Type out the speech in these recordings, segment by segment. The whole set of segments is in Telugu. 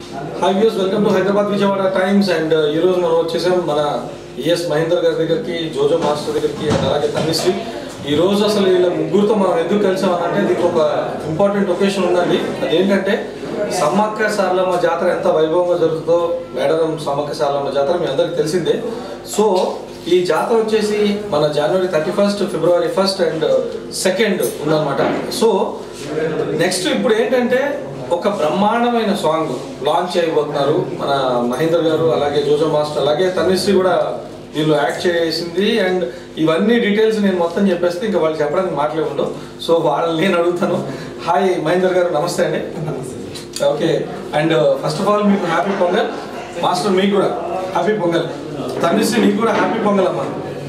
Hi views welcome to Hyderabad Vijayawada times and ఈ రోజు మనం వచ్చేసాం మన ఈఎస్ మహేందర్ గారి దగ్గరికి జోజో మాస్టర్ దగ్గరికి and అలాగే తమిశ్రీ ఈ రోజు అసలు వీళ్ళ ముగ్గురుతో మనం ఎందుకు కలిసామనంటే దీనికి ఒక ఇంపార్టెంట్ ఒకేషన్ ఉందండి అదేంటంటే సమ్మక్క సారలమ్మ జాతర ఎంత వైభవంగా జరుగుతుందో మేడారం సమ్మక్క సారలమ్మ జాతర మీ అందరికి తెలిసిందే సో ఈ జాతర వచ్చేసి మన జనవరి థర్టీ ఫస్ట్ ఫిబ్రవరి ఫస్ట్ అండ్ సెకండ్ ఉందన్నమాట సో నెక్స్ట్ ఇప్పుడు ఏంటంటే ఒక బ్రహ్మాండమైన సాంగ్ లాంచ్ చేయబోతున్నారు మన మహేందర్ గారు అలాగే జోజో మాస్టర్ అలాగే తనిశ్రీ కూడా వీళ్ళు యాక్ట్ చేసింది అండ్ ఇవన్నీ డీటెయిల్స్ నేను మొత్తం చెప్పేస్తే ఇంకా వాళ్ళు చెప్పడానికి మాటలే ఉండవు సో వాళ్ళని నేను అడుగుతాను హాయ్ మహేందర్ గారు నమస్తే అండి okay and first of all మీకు హ్యాపీ పొంగల్ మాస్టర్ మీకు కూడా హ్యాపీ పొంగల్ తనిశ్రీ మీకు కూడా హ్యాపీ పొంగల్ అమ్మా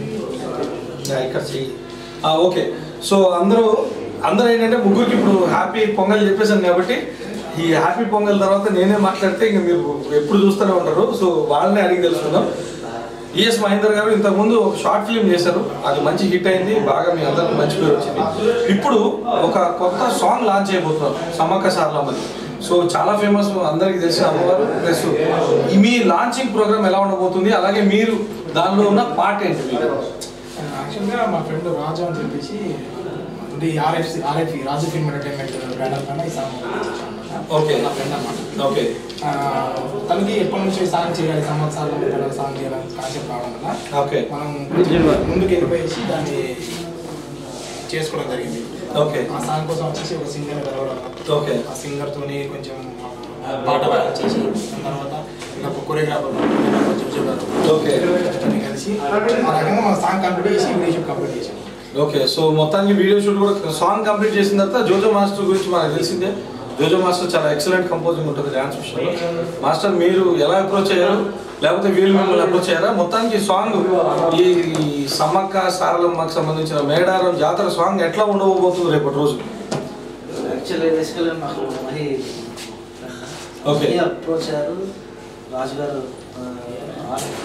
యా, ఇక్కడ చెయ్యి ఆ, ఓకే సో అందరూ అందరూ ఏంటంటే ముగ్గురికి ఇప్పుడు హ్యాపీ పొంగల్ చెప్పేశాను కాబట్టి ఈ హ్యాపీ పొంగల్ తర్వాత నేనే మాట్లాడితే ఇంక మీరు ఎప్పుడు చూస్తూనే ఉంటారు సో వాళ్ళని అడిగి తెలుసుకుందాం ఈఎస్ మహేందర్ గారు ఇంతకుముందు ఒక షార్ట్ ఫిల్మ్ చేశారు అది మంచి హిట్ అయింది బాగా మీ అందరికి మంచి పేరు వచ్చింది ఇప్పుడు ఒక కొత్త సాంగ్ లాంచ్ చేయబోతున్నారు సమ్మక్క సార్లమ్మది సో చాలా ఫేమస్ అందరికి తెలిసిన అమ్మవారు ప్లస్ మీ లాంచింగ్ ప్రోగ్రామ్ ఎలా ఉండబోతుంది అలాగే మీరు దానిలో ఉన్న పార్ట్ ఏంటి మీరు యాక్చువల్గా మా ఫ్రెండ్ రాజు అని చెప్పేసి అంటే ఈ RFC RF Raju film entertainment banner కన్నా ఈ సాంగ్ Okay. నా ఫ్రెండ్ అన్నమాట ఓకే ఆ, తనకి ఎప్పటి నుంచి సాంగ్ చేయాలి సంవత్సరాలు తన సాంగ్ చేయాలని కాన్సెప్ట్ రావడం వల్ల ఓకే మనం ముందుకు వెళ్ళిపోయేసి దాన్ని చేసుకోవడం జరిగింది ఓకే ఆ సాంగ్ కోసం వచ్చేసి ఒక సింగర్ కలవడం ఓకే ఆ సింగర్ తోని కొంచెం పాట రాయడం చేసి దాని తర్వాత ఇంకా కొరియోగ్రాఫర్ జుజు గారు ఓకే అందరినీ కలిసి ఆ రకంగా మన సాంగ్ కంప్లీట్ చేసి వీడియో కంప్లీట్ చేసాం ఓకే సో మొత్తానికి వీడియో షూట్ కూడా సాంగ్ కంప్లీట్ చేసిన తర్వాత జోజో మాస్టర్ గురించి మనకు తెలిసిందే జోజో మాస్టర్ చాలా ఎక్సలెంట్ కంపోజింగ్ ఉంటుంది డ్యాన్స్ విషయంలో మాస్టర్ మీరు ఎలా అప్రోచ్ అయ్యారు లేకపోతే వీళ్ళు మిమ్మల్ని అప్రోచ్ అయ్యారా మొత్తానికి ఈ సాంగ్ ఈ ఈ సమ్మక్క సారలమ్మకి సంబంధించిన మేడారం జాతర సాంగ్ ఎట్లా ఉండబోతుంది రేపటి రోజు యాక్చువల్లీ బేసికల్గా నాకు మహి Okay. మహి అప్రోచ్ అయ్యారు రాజు గారు ఆ, RF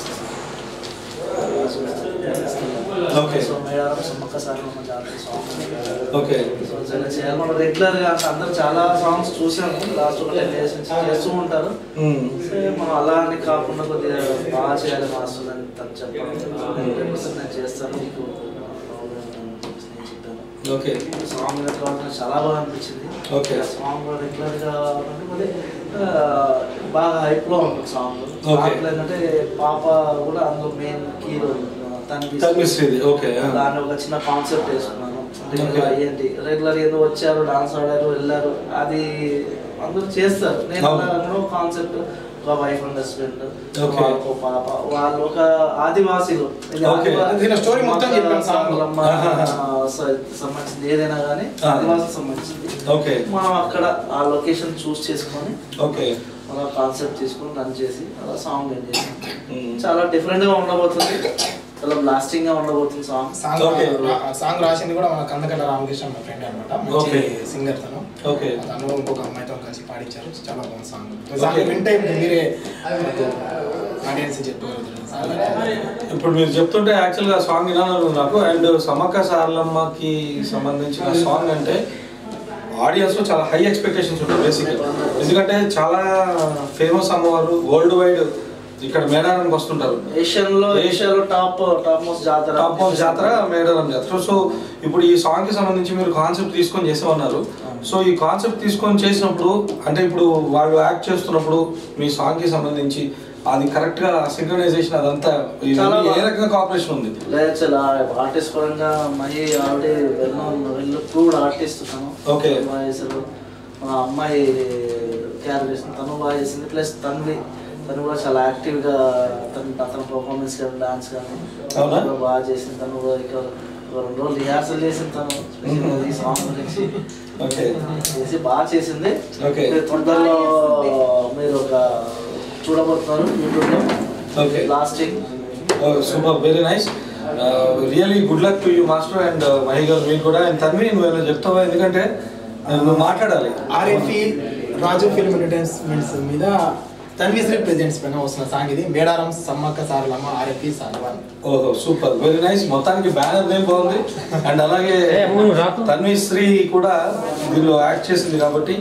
Okay. So Medaram Sammakka సార్ జాతర సాంగ్ ఓకే సో చాలా చేయాలి మనం రెగ్యులర్గా అందరూ చాలా సాంగ్స్ చూసాము లాస్ట్ ఒక టెన్ డేస్ నుంచి చేస్తూ ఉంటారు మ్మ్. సో మనం అలా అని కాకుండా కొద్దిగా బాగా చేయాలి మాస్టర్ అని తను చెప్పడం హండ్రెడ్ పర్సెంట్ నేను చేస్తాను మీకు ప్రాబ్లం నేను చెప్పాను ఓకే సాంగ్ తర్వాత నాకు చాలా బాగా అనిపించింది Okay. ఆ సాంగ్ రెగ్యులర్ గా అంటే మరి, ఆ, బాగా హైప్ లో ఉంటుంది సాంగ్ Okay. దాంట్లో ఏంటంటే పాప కూడా అందులో మెయిన్ హీరో తగ్గిస్తుంది ఓకే దాన్ని ఒక చిన్న కాన్సెప్ట్ వేసుకున్నాను అంటే Okay. ఇంకా ఏంటి రెగ్యులర్ ఏదో వచ్చారు డాన్స్ ఆడారు వెళ్ళారు అది అందరూ చేస్తారు నేను అవును. కాన్సెప్ట్ ఒక వైఫ్ అండ్ హస్బెండ్ Okay. ఒక పాప వాళ్ళు ఒక ఆదివాసీలు ఇది Okay. ఆదివాసీ- దీని story మొత్తం చెప్పాను song లో. సాంగ్లమ్మ, ఆ, స- సంబంధించింది ఏదైనా కానీ Ah. ఆదివాసీ సంబంధించింది ఓకే మనం అక్కడ ఆ లొకేషన్ చూస్ చేసుకొని ఓకే అలా కాన్సెప్ట్ తీసుకొని రన్ చేసి అలా సాంగ్ ఏం చేసాం మ్మ్. చాలా డిఫరెంట్ గా ఉండబోతుంది చాలా బ్లాస్టింగ్ గా ఉండబోతుంది సాంగ్ సాంగ్ Okay. రా- సాంగ్ రాసింది కూడా మన కందకల్ల రామకృష్ణ మా ఫ్రెండ్ అనమాట మంచి Okay. సింగర్ తను ఓకే తను ఇంకొక అమ్మాయితో కలిసి పాడించారు చాలా బాగుంది సాంగ్ సాంగ్ వింటే మీరే ఆడియన్స్ చెప్పగలుగుతారు ఇప్పుడు మీరు చెప్తుంటే యాక్చువల్గా సాంగ్ వినాలని నాకు అండ్ సమ్మక్క సారలమ్మకి సంబంధించిన సాంగ్ అంటే ఆడియన్స్ లో చాలా హై ఎక్స్పెక్టేషన్స్ ఉంటాయి బేసిక్ ఎందుకంటే చాలా ఫేమస్ అమ్మవారు వరల్డ్ వైడ్ ఇక్కడ మేడారానికి వస్తుంటారు ఏషియన్ లో ఏషియాలో టాప్ టాప్ మోస్ట్ జాతర టాప్ మోస్ట్ జాతర మేడారం జాతర సో ఇప్పుడు ఈ సాంగ్ కి సంబంధించి మీరు కాన్సెప్ట్ తీసుకొని చేసేవన్నారు సో ఈ కాన్సెప్ట్ తీసుకొని చేసినప్పుడు అంటే ఇప్పుడు వాళ్ళు యాక్ట్ చేస్తున్నప్పుడు మీ సాంగ్ కి సంబంధించి అది కరెక్ట్ గా సింక్రనైజేషన్ అదంతా ఇవన్నీ చాలా ఏ బాగా- రకంగా కాపరేషన్ ఉంది లేదు చాలా ఆర్టిస్ట్ పరంగా Mahi already well well proved artist తను Okay. బాగా చేశారు మా అమ్మాయి క్యారీ చేసింది తను బాగా చేసింది ప్లస్ తనవి తను కూడా చాలా యాక్టివ్ గా తన తన పర్ఫార్మెన్స్ కానీ డాన్స్ కానీ అవునా? కూడా బాగా చేసింది తను కూడా ఇక ఒక రెండు రోజులు రిహార్సల్ చేసింది తను Mhm. ఈ సాంగ్ గురించి ఓకే చేసి బాగా చేసింది Okay. మీరు తొందరలో మీరు ఒక చూడబోతున్నారు యూట్యూబ్ లో Okay. Lasting super very nice really good luck to you master and Mahi గారు మీకు కూడా అండ్ తన్వి నువ్వు ఏమైనా చెప్తావా ఎందుకంటే నువ్వు మాట్లాడాలి ఆర్ఎఫ్ఈ రాజు ఫిల్మ్ ఎంటర్టైన్మెంట్స్ మీద తన్విశ్రీ ప్రెజెంట్స్ పైన వస్తున్న సాంగ్ ఇది మేడారం సమ్మక్క సారలమ్మ ఆర్ఎఫ్ఈ సారవన్ ఓహో సూపర్ వెరీ నైస్ మొత్తానికి బ్యానర్ నేమ్ బాగుంది అండ్ అలాగే తన్వి శ్రీ కూడా దీనిలో యాక్ట్ చేసింది కాబట్టి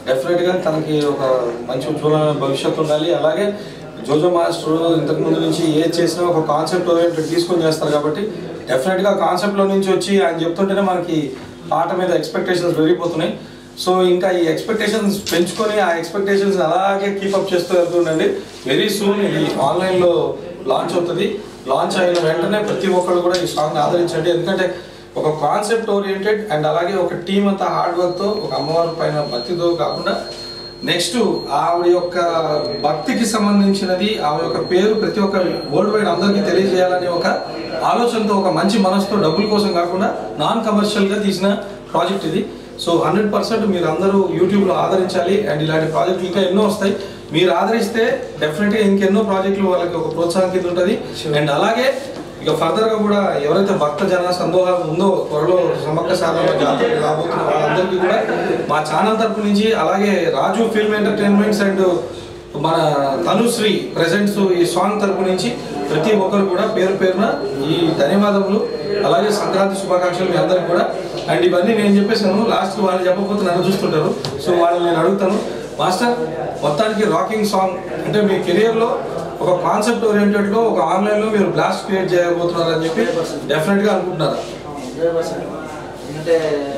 డెఫినెట్గా తనకి ఒక మంచి ఉజ్వలమైన భవిష్యత్తు ఉండాలి అలాగే జోజో మాస్టర్ ఇంతకు ముందు నుంచి ఏ చేసినా ఒక కాన్సెప్ట్ ఓరియంటెడ్ తీసుకొని చేస్తారు కాబట్టి డెఫినెట్గా కాన్సెప్ట్లో నుంచి వచ్చి ఆయన చెప్తుంటేనే మనకి పాట మీద ఎక్స్పెక్టేషన్స్ పెరిగిపోతున్నాయి సో ఇంకా ఈ ఎక్స్పెక్టేషన్స్ పెంచుకొని ఆ ఎక్స్పెక్టేషన్స్ అలాగే కీపప్ చేస్తూ వెళ్తుండండి వెరీ సూన్ ఇది ఆన్లైన్లో లాంచ్ అవుతుంది లాంచ్ అయిన వెంటనే ప్రతి ఒక్కరు కూడా ఈ సాంగ్ ఆదరించండి ఎందుకంటే ఒక కాన్సెప్ట్ ఓరియంటెడ్ అండ్ అలాగే ఒక టీం అంతా హార్డ్ వర్క్తో ఒక అమ్మవారి పైన భక్తితో కాకుండా నెక్స్ట్ ఆవిడ యొక్క భక్తికి సంబంధించినది ఆమె యొక్క పేరు ప్రతి ఒక్క వరల్డ్ వైడ్ అందరికీ తెలియజేయాలనే ఒక ఆలోచనతో ఒక మంచి మనసుతో డబ్బుల కోసం కాకుండా నాన్ కమర్షియల్గా తీసిన ప్రాజెక్ట్ ఇది సో హండ్రెడ్ పర్సెంట్ మీరు అందరూ యూట్యూబ్లో ఆదరించాలి అండ్ ఇలాంటి ప్రాజెక్టులు ఇంకా ఎన్నో వస్తాయి మీరు ఆదరిస్తే డెఫినెట్గా ఇంకెన్నో ప్రాజెక్టులు వాళ్ళకి ఒక ప్రోత్సాహం కింద ఉంటుంది అండ్ అలాగే ఇక ఫర్దర్ గా కూడా ఎవరైతే భక్త జన సందోహం ఉందో త్వరలో సమ్మక్క సారమ్మ జాతర రాబోతున్న వాళ్ళందరికీ కూడా మా ఛానల్ తరపు నుంచి అలాగే రాజు ఫిల్మ్ ఎంటర్టైన్మెంట్స్ అండ్ మన తనుశ్రీ ప్రెజెంట్స్ ఈ సాంగ్ తరపు నుంచి ప్రతి ఒక్కరు కూడా పేరు పేరున ఈ ధన్యవాదములు అలాగే సంక్రాంతి శుభాకాంక్షలు మీ అందరికి కూడా అండ్ ఇవన్నీ నేను చెప్పేసాను లాస్ట్ వాళ్ళు చెప్పకపోతే నన్ను చూస్తుంటారు సో వాళ్ళని నేను అడుగుతాను మాస్టర్ మొత్తానికి రాకింగ్ సాంగ్ అంటే మీ కెరియర్లో ఒక కాన్సెప్ట్ ఓరియంటెడ్లో ఒక ఆన్లైన్లో మీరు బ్లాస్ట్ క్రియేట్ చేయబోతున్నారు అని చెప్పి డెఫినెట్గా అనుకుంటున్నారా హండ్రెడ్ పర్సెంట్ ఎందుకంటే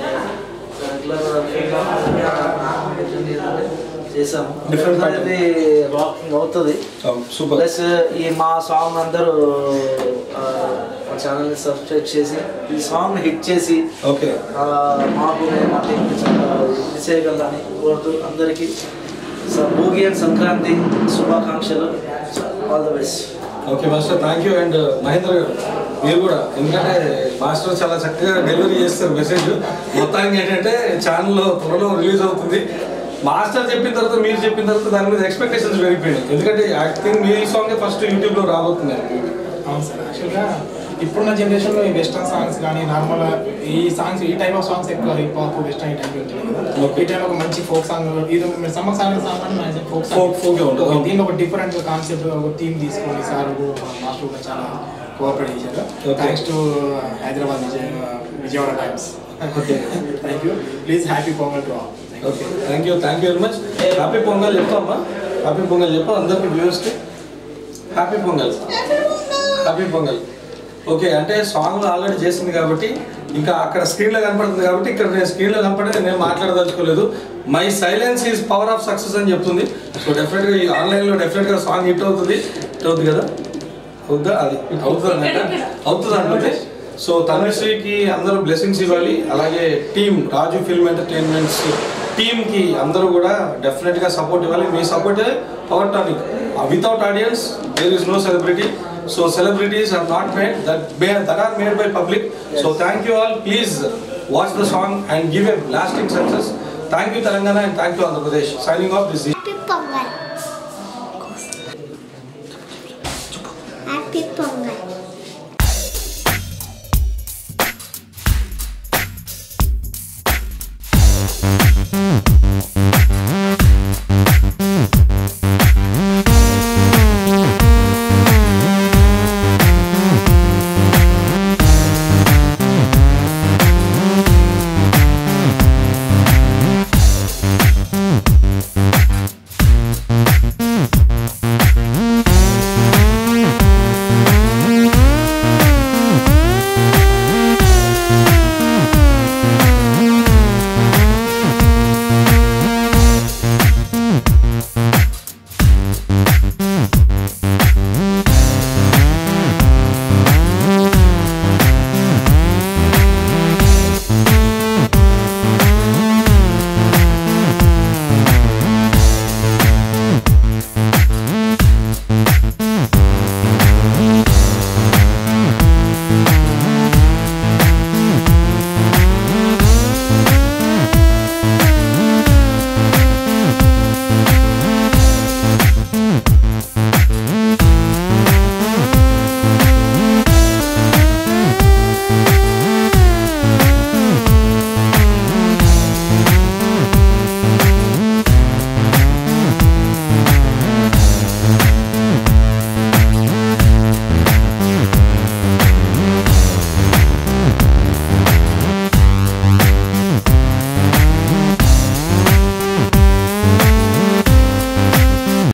రెగ్యులర్ చేసాము Different pattern. అనేది రాకింగ్ అవుతుంది సూపర్ ప్లస్ ఈ మా సాంగ్ అందరూ ఆ, మా ఛానల్ని సబ్స్క్రైబ్ చేసి ఈ సాంగ్ హిట్ చేసి ఓకే ఆ, మాకు మేము మా టీంకి చాలా ఇది చేయగలని కోరుతూ అందరికీ స- భోగి అండ్ సంక్రాంతి శుభాకాంక్షలు all the best okay master thank you and Mahendra గారు మీరు కూడా ఎందుకంటే మాస్టర్ చాలా చక్కగా డెలివరీ చేస్తారు మెసేజ్ మొత్తానికి ఏంటంటే ఛానల్లో త్వరలో రిలీజ్ అవుతుంది మాస్టర్ చెప్పిన తర్వాత మీరు చెప్పిన తర్వాత దాని మీద ఎక్స్పెక్టేషన్స్ పెరిగిపోయినాయి ఎందుకంటే ఐ థింక్ మీ సాంగ్ ఫస్ట్ యూట్యూబ్లో రాబోతుంది అవును సార్ యాక్చువల్గా ఇప్పుడున్న జనరేషన్లో ఈ వెస్టర్న్ సాంగ్స్ కానీ నార్మల్ ఈ సాంగ్స్ ఈ టైప్ ఆఫ్ సాంగ్స్ ఎక్కువ హిప్ హాప్ వెస్టర్న్ ఈ టైప్ ఉంటుంది కదా Okay. ఈ టైం ఒక మంచి ఫోక్ సాంగ్ ఇది మీరు సమ్మర్ సాంగ్ సాంగ్ అంటే మ్యాక్సిమం ఫోక్ Folk- folk ఏ ఉంటుంది. దీనిలో ఒక డిఫరెంట్ కాన్సెప్ట్ ఒక థీమ్ తీసుకొని సార్ మాస్టర్ కూడా చాలా కోఆపరేట్ చేశారు Okay. Thanks to Hyderabad Vijaya Vijayawada times Okay. Thank you please happy Pongal to all okay thank you thank you very much happy Pongal చెప్తామా హ్యాపీ పొంగల్ చెప్పు అందరికి వ్యూవర్స్కి happy Pongal happy Pongal okay అంటే సాంగ్ ఆల్రెడీ చేసింది కాబట్టి ఇంకా అక్కడ స్క్రీన్లో కనపడుతుంది కాబట్టి ఇక్కడ నేను స్క్రీన్లో కనపడితే నేను మాట్లాడదలుచుకోలేదు my silence is power of success అని చెప్తుంది సో డెఫినెట్గా ఈ ఆన్లైన్లో డెఫినెట్గా సాంగ్ హిట్ అవుతుంది హిట్ అవుతుంది కదా అవుద్దా అది అవుతుంది అన్నట్ట అవుతుంది అంటుంది సో తనుశ్రీకి అందరూ బ్లెస్సింగ్స్ ఇవ్వాలి అలాగే టీమ్ రాజు ఫిల్మ్ ఎంటర్టైన్మెంట్స్ టీమ్కి అందరూ కూడా డెఫినెట్గా సపోర్ట్ ఇవ్వాలి మీ సపోర్టే power tonic without audience there is no celebrity so celebrities are not made that that are made by public so thank you all please watch the song and give a lasting success thank you Telangana and thank you Andhra Pradesh signing off this